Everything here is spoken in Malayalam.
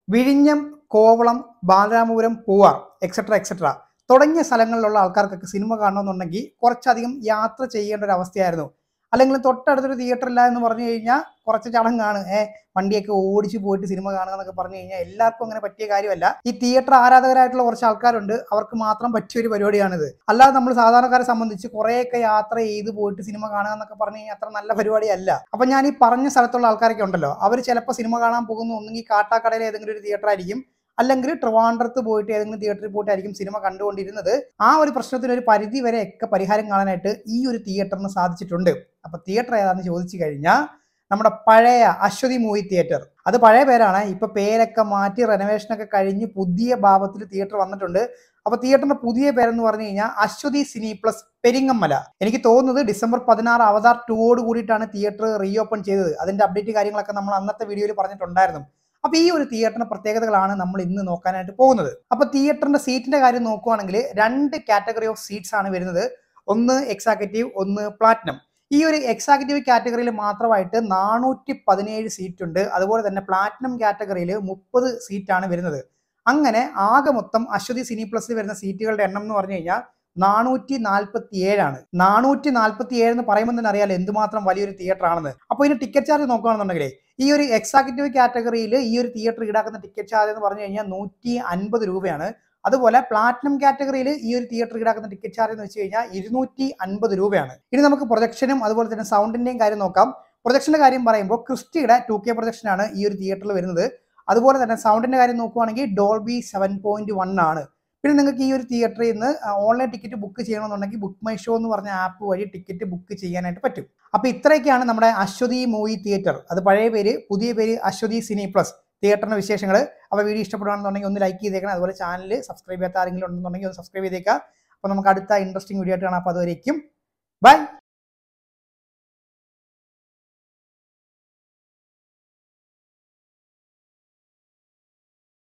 വിഴിഞ്ഞം കോവളം ബാലരാമപുരം പൂവാർ എക്സെട്ര എക്സെട്ര തുടങ്ങിയ സ്ഥലങ്ങളിലുള്ള ആൾക്കാർക്കൊക്കെ സിനിമ കാണണമെന്നുണ്ടെങ്കിൽ കുറച്ചധികം യാത്ര ചെയ്യേണ്ട ഒരു അവസ്ഥയായിരുന്നു അല്ലെങ്കിൽ തൊട്ടടുത്തൊരു തിയേറ്റർ ഇല്ല എന്ന് പറഞ്ഞു കഴിഞ്ഞാൽ കുറച്ച് ചടങ്ങാണ് ഏ വണ്ടിയൊക്കെ ഓടിച്ചു പോയിട്ട് സിനിമ കാണുക എന്നൊക്കെ പറഞ്ഞു കഴിഞ്ഞാൽ എല്ലാവർക്കും അങ്ങനെ പറ്റിയ കാര്യമല്ല ഈ തിയേറ്റർ ആരാധകരായിട്ടുള്ള കുറച്ച് ആൾക്കാരുണ്ട് അവർക്ക് മാത്രം പറ്റിയ ഒരു പരിപാടിയാണിത് അല്ലാതെ നമ്മൾ സാധാരണക്കാരെ സംബന്ധിച്ച് കുറേയൊക്കെ യാത്ര ചെയ്ത് പോയിട്ട് സിനിമ കാണുക എന്നൊക്കെ പറഞ്ഞു കഴിഞ്ഞാൽ അത്ര നല്ല പരിപാടിയല്ല അപ്പൊ ഞാൻ ഈ പറഞ്ഞ സ്ഥലത്തുള്ള ആൾക്കാരൊക്കെ ഉണ്ടല്ലോ അവർ ചിലപ്പോൾ സിനിമ കാണാൻ പോകുന്ന ഒന്നെങ്കിൽ കാട്ടാക്കടയിൽ ഏതെങ്കിലും ഒരു തിയേറ്റർ ആയിരിക്കും അല്ലെങ്കിൽ ട്രിവാൻഡ്രത്ത് പോയിട്ട് ഏതെങ്കിലും തിയേറ്ററിൽ പോയിട്ടായിരിക്കും സിനിമ കണ്ടുകൊണ്ടിരുന്നത് ആ ഒരു പ്രശ്നത്തിന് ഒരു പരിധി വരെ ഒക്കെ പരിഹാരം കാണാനായിട്ട് ഈ ഒരു തിയേറ്ററിന് സാധിച്ചിട്ടുണ്ട് അപ്പൊ തിയേറ്റർ ഏതാണെന്ന് ചോദിച്ചു കഴിഞ്ഞാൽ നമ്മുടെ പഴയ അശ്വതി മൂവി തിയേറ്റർ അത് പഴയ പേരാണ് ഇപ്പൊ പേരൊക്കെ മാറ്റി റെനോവേഷൻ ഒക്കെ കഴിഞ്ഞ് പുതിയ ഭാവത്തിൽ തിയേറ്റർ വന്നിട്ടുണ്ട് അപ്പൊ തിയേറ്ററിന്റെ പുതിയ പേരെന്ന് പറഞ്ഞു കഴിഞ്ഞാൽ അശ്വതി സിനി പ്ലസ് പെരിങ്ങമ്മല എനിക്ക് തോന്നുന്നത് ഡിസംബർ പതിനാറ് അവതാർ ടൂവോട് കൂടിയിട്ടാണ് തിയേറ്റർ റീ ഓപ്പൺ ചെയ്തത് അതിന്റെ അപ്ഡേറ്റ് കാര്യങ്ങളൊക്കെ നമ്മൾ അന്നത്തെ വീഡിയോയിൽ പറഞ്ഞിട്ടുണ്ടായിരുന്നു അപ്പൊ ഈ ഒരു തിയേറ്ററിന്റെ പ്രത്യേകതകളാണ് നമ്മൾ ഇന്ന് നോക്കാനായിട്ട് പോകുന്നത് അപ്പൊ തിയേറ്ററിന്റെ സീറ്റിന്റെ കാര്യം നോക്കുവാണെങ്കിൽ രണ്ട് കാറ്റഗറി ഓഫ് സീറ്റ്സ് ആണ് വരുന്നത് ഒന്ന് എക്സാക്റ്റീവ് ഒന്ന് പ്ലാറ്റിനം ഈ ഒരു എക്സാക്റ്റീവ് കാറ്റഗറിയിൽ മാത്രമായിട്ട് നാനൂറ്റി പതിനേഴ് സീറ്റ് ഉണ്ട് അതുപോലെ തന്നെ പ്ലാറ്റിനം കാറ്റഗറിയിൽ മുപ്പത് സീറ്റാണ് വരുന്നത് അങ്ങനെ ആകെ മൊത്തം അശ്വതി സിനി പ്ലസിൽ വരുന്ന സീറ്റുകളുടെ എണ്ണം എന്ന് പറഞ്ഞു കഴിഞ്ഞാൽ നാനൂറ്റി നാൽപ്പത്തി ഏഴാണ് നാനൂറ്റി നാൽപ്പത്തി ഏഴ് എന്ന് പറയുമ്പോൾ തന്നെ അറിയാലോ എന്തുമാത്രം വലിയൊരു തിയേറ്റർ ആണെന്ന് അപ്പോൾ ഇതിന് ടിക്കറ്റ് ചാർജ് നോക്കുകയാണെന്നുണ്ടെങ്കിൽ ഈ ഒരു എക്സാക്റ്റീവ് കാറ്റഗറിയിൽ ഈ ഒരു തിയേറ്റർ ഈടാക്കുന്ന ടിക്കറ്റ് ചാർജ് എന്ന് പറഞ്ഞു കഴിഞ്ഞാൽ നൂറ്റി അൻപത് രൂപയാണ് അതുപോലെ പ്ലാറ്റിനം കാറ്റഗറിയിൽ ഈ ഒരു തിയേറ്റർ ഈടാക്കുന്ന ടിക്കറ്റ് ചാർജ് എന്ന് വെച്ച് കഴിഞ്ഞാൽ ഇരുന്നൂറ്റി അൻപത് രൂപയാണ് ഇനി നമുക്ക് പ്രൊജക്ഷനും അതുപോലെ തന്നെ സൗണ്ടിന്റെയും കാര്യം നോക്കാം പ്രൊജക്ഷന്റെ കാര്യം പറയുമ്പോൾ ക്രിസ്റ്റിയുടെ ടു കെ പ്രൊജക്ഷനാണ് ഈ ഒരു തിയേറ്ററിൽ വരുന്നത് അതുപോലെ തന്നെ സൗണ്ടിന്റെ കാര്യം നോക്കുവാണെങ്കിൽ ഡോൾബി സെവൻ പോയിന്റ് വൺ ആണ് പിന്നെ നിങ്ങൾക്ക് ഈ ഒരു തിയേറ്ററിൽ നിന്ന് ഓൺലൈൻ ടിക്കറ്റ് ബുക്ക് ചെയ്യണമെന്നുണ്ടെങ്കിൽ ബുക്ക് മൈ ഷോ എന്ന് പറഞ്ഞ ആപ്പ് വഴി ടിക്കറ്റ് ബുക്ക് ചെയ്യാനായിട്ട് പറ്റും അപ്പോൾ ഇത്രയൊക്കെയാണ് നമ്മുടെ അശ്വതി മൂവി തിയേറ്റർ അത് പഴയ പേര് പുതിയ പേര് അശ്വതി സിനി പ്ലസ് തിയേറ്ററിന്റെ വിശേഷങ്ങൾ അപ്പോൾ വീഡിയോ ഇഷ്ടപ്പെടുകയാണെന്നുണ്ടെങ്കിൽ ഒന്ന് ലൈക്ക് ചെയ്തേക്കണം അതുപോലെ ചാനൽ സബ്സ്ക്രൈബ് ചെയ്യാത്ത ആരെങ്കിലും ഉണ്ടെന്നുണ്ടെങ്കിൽ ഒന്ന് സബ്സ്ക്രൈബ് ചെയ്തേക്കുക അപ്പോൾ നമുക്ക് അടുത്ത ഇൻട്രസ്റ്റിംഗ് വീഡിയോ ആയിട്ട് കാണാം അപ്പോൾ അതുവരേക്കും ബൈ